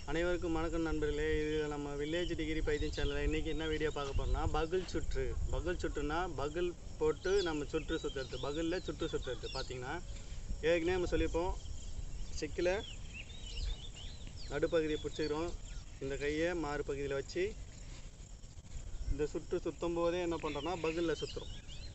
அனைவருக்கும் வணக்கம் நண்பர்களே இது நம்ம வில்லேஜ் டிகிரி பைத்தியம் சேனலில் இன்றைக்கி என்ன வீடியோ பார்க்க போகிறோம்னா பகுல் சுற்று பகுல் சுற்றுனா பகுல் போட்டு நம்ம சுற்று சுற்றுறது பகுலில் சுற்று சுற்றுறது பார்த்தீங்கன்னா ஏற்கனவே நம்ம சொல்லியிருப்போம் சிக்கில் நடுப்பகுதியை பிடிச்சிக்கிறோம் இந்த கையை மாறு பகுதியில் வச்சு இந்த சுற்று சுற்றும் போதே என்ன பண்ணுறோன்னா பகுலில் சுற்றுறோம்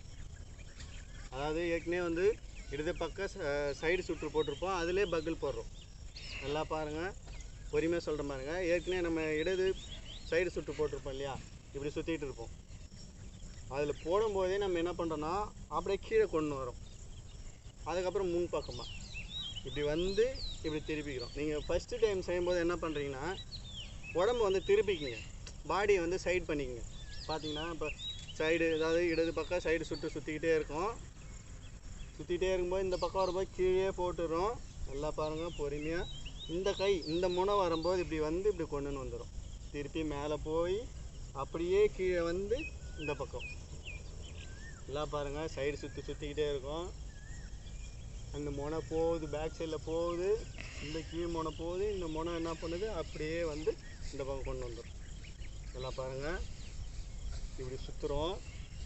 அதாவது ஏற்கனவே வந்து இடது பக்கம் சைடு சுற்று போட்டிருப்போம் அதிலே பகுல் போடுறோம் நல்லா பாருங்கள் பொறுமையாக சொல்கிற பாருங்க ஏற்கனவே நம்ம இடது சைடு சுற்று போட்டிருப்போம் இல்லையா இப்படி சுற்றிட்டு இருப்போம் அதில் போடும்போதே நம்ம என்ன பண்ணுறோன்னா அப்படியே கீழே கொண்டு வரோம் அதுக்கப்புறம் முன் பக்கமாக இப்படி வந்து இப்படி திருப்பிக்கிறோம் நீங்கள் ஃபஸ்ட்டு டைம் செய்யும்போது என்ன பண்ணுறீங்கன்னா உடம்பு வந்து திருப்பிக்கிங்க பாடியை வந்து சைடு பண்ணிக்கங்க பார்த்தீங்கன்னா இப்போ சைடு அதாவது இடது பக்கம் சைடு சுற்று சுற்றிக்கிட்டே இருக்கும் சுற்றிக்கிட்டே இருக்கும்போது இந்த பக்கம் வரும்போது கீழே போட்டுறோம் நல்லா பாருங்கள் பொறுமையாக இந்த கை இந்த முனை வரும்போது இப்படி வந்து இப்படி கொண்டுன்னு வந்துடும் திருப்பி மேலே போய் அப்படியே கீழே வந்து இந்த பக்கம் நல்லா பாருங்கள் சைடு சுற்றி சுற்றிக்கிட்டே இருக்கும் அந்த முனை போகுது பேக் சைடில் போகுது இந்த கீழ் முனை போகுது இந்த முனை என்ன பண்ணுது அப்படியே வந்து இந்த பக்கம் கொண்டு வந்துடும் நல்லா பாருங்கள் இப்படி சுற்றுறோம்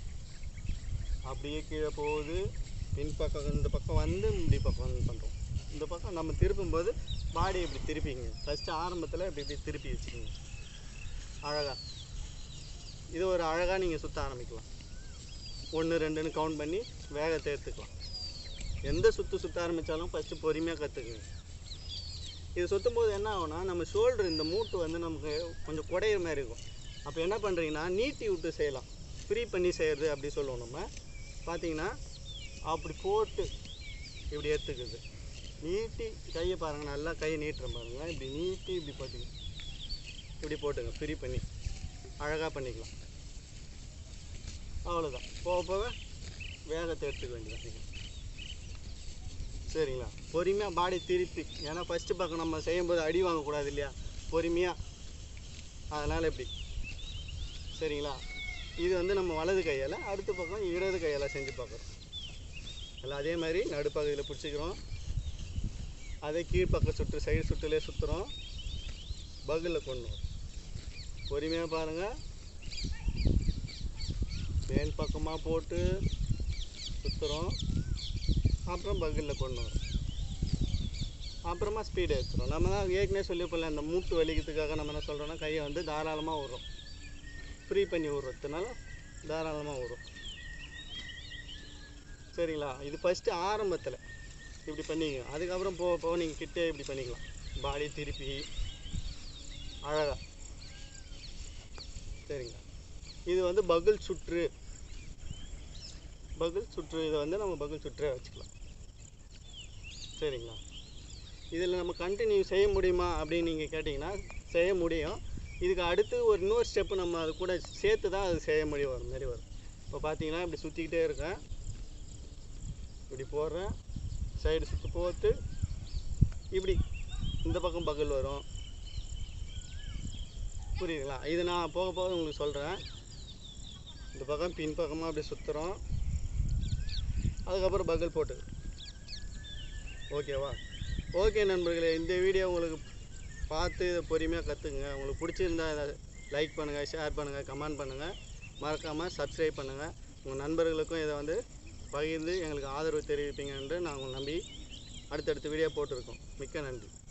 அப்படியே கீழே போகுது பின் பக்கம் இந்த பக்கம் வந்து இப்படி பக்கம் வந்து பண்ணுறோம் இந்த பக்கம் நம்ம திருப்பும்போது பாடி இப்படி திருப்பிங்க ஃபஸ்ட்டு ஆரம்பத்தில் இப்படி இப்படி திருப்பி வச்சுக்கோங்க அழகாக இது ஒரு அழகாக நீங்கள் சுற்ற ஆரம்பிக்கலாம் ஒன்று ரெண்டுன்னு கவுண்ட் பண்ணி வேகத்தை எடுத்துக்கலாம் எந்த சுற்று சுற்ற ஆரம்பித்தாலும் ஃபஸ்ட்டு பொறுமையாக கற்றுக்குங்க இது சுற்றும் போது என்ன ஆகும்னா நம்ம ஷோல்டர் இந்த மூட்டு வந்து நமக்கு கொஞ்சம் குடையிற மாதிரி இருக்கும் அப்போ என்ன பண்ணுறீங்கன்னா நீட்டி விட்டு செய்யலாம் ஃப்ரீ பண்ணி செய்கிறது அப்படி சொல்லுவோம் நம்ம பார்த்தீங்கன்னா அப்படி போட்டு இப்படி எடுத்துக்குது நீட்டி கையை பாருங்கள் நல்லா கையை நீட்டுற பாருங்கள் இப்படி நீட்டி இப்படி போட்டுங்க இப்படி போட்டுங்க ஃப்ரீ பண்ணி அழகாக பண்ணிக்கலாம் அவ்வளோதான் போக போக வேகத்தை எடுத்துக்க வேண்டியது சரிங்களா பொறுமையாக பாடி திருப்பி ஏன்னா ஃபஸ்ட்டு பக்கம் நம்ம செய்யும்போது அடி வாங்கக்கூடாது இல்லையா பொறுமையாக அதனால் இப்படி சரிங்களா இது வந்து நம்ம வலது கையால் அடுத்த பக்கம் இடது கையால் செஞ்சு பார்க்குறோம் எல்லாம் அதே மாதிரி நடுப்பகுதியில் பிடிச்சிக்கிறோம் அதே கீழ்ப்பக்கம் சுற்று சைடு சுற்றுலே சுற்றுறோம் பகுலில் கொண்டு வரோம் பொறுமையாக பாருங்கள் மேல் பக்கமாக போட்டு சுற்றுறோம் அப்புறம் பகுலில் கொண்டு வரோம் அப்புறமா ஸ்பீடு ஏற்றுறோம் நம்ம தான் ஏற்கனவே சொல்லியிருப்போம்ல அந்த மூட்டு வலிக்கிறதுக்காக நம்ம என்ன சொல்கிறோன்னா கையை வந்து தாராளமாக விடுறோம் ஃப்ரீ பண்ணி விட்றதுனால தாராளமாக வரும் சரிங்களா இது ஃபஸ்ட்டு ஆரம்பத்தில் இப்படி பண்ணிக்கங்க அதுக்கப்புறம் போக போக நீங்கள் கிட்டே இப்படி பண்ணிக்கலாம் பாடி திருப்பி அழகாக சரிங்களா இது வந்து பகுல் சுற்று பகுல் சுற்று இதை வந்து நம்ம பகுல் சுற்றே வச்சுக்கலாம் சரிங்களா இதில் நம்ம கண்டினியூ செய்ய முடியுமா அப்படின்னு நீங்கள் கேட்டிங்கன்னா செய்ய முடியும் இதுக்கு அடுத்து ஒரு இன்னொரு ஸ்டெப்பு நம்ம அது கூட சேர்த்து தான் அது செய்ய முடியும் வர மாதிரி வரும் இப்போ பார்த்தீங்கன்னா இப்படி சுற்றிக்கிட்டே இருக்கேன் இப்படி போடுறேன் சைடு சுற்றி போட்டு இப்படி இந்த பக்கம் பகல் வரும் புரியுதுங்களா இது நான் போக போக உங்களுக்கு சொல்கிறேன் இந்த பக்கம் பின் பக்கமாக அப்படி சுற்றுறோம் அதுக்கப்புறம் பகல் போட்டு ஓகேவா ஓகே நண்பர்களே இந்த வீடியோ உங்களுக்கு பார்த்து இதை பொறுமையாக கற்றுக்குங்க உங்களுக்கு பிடிச்சிருந்தா இதை லைக் பண்ணுங்கள் ஷேர் பண்ணுங்கள் கமெண்ட் பண்ணுங்கள் மறக்காமல் சப்ஸ்கிரைப் பண்ணுங்கள் உங்கள் நண்பர்களுக்கும் இதை வந்து பகிர்ந்து எங்களுக்கு ஆதரவு தெரிவிப்பீங்க என்று நான் உங்களை நம்பி அடுத்தடுத்த வீடியோ போட்டிருக்கோம் மிக்க நன்றி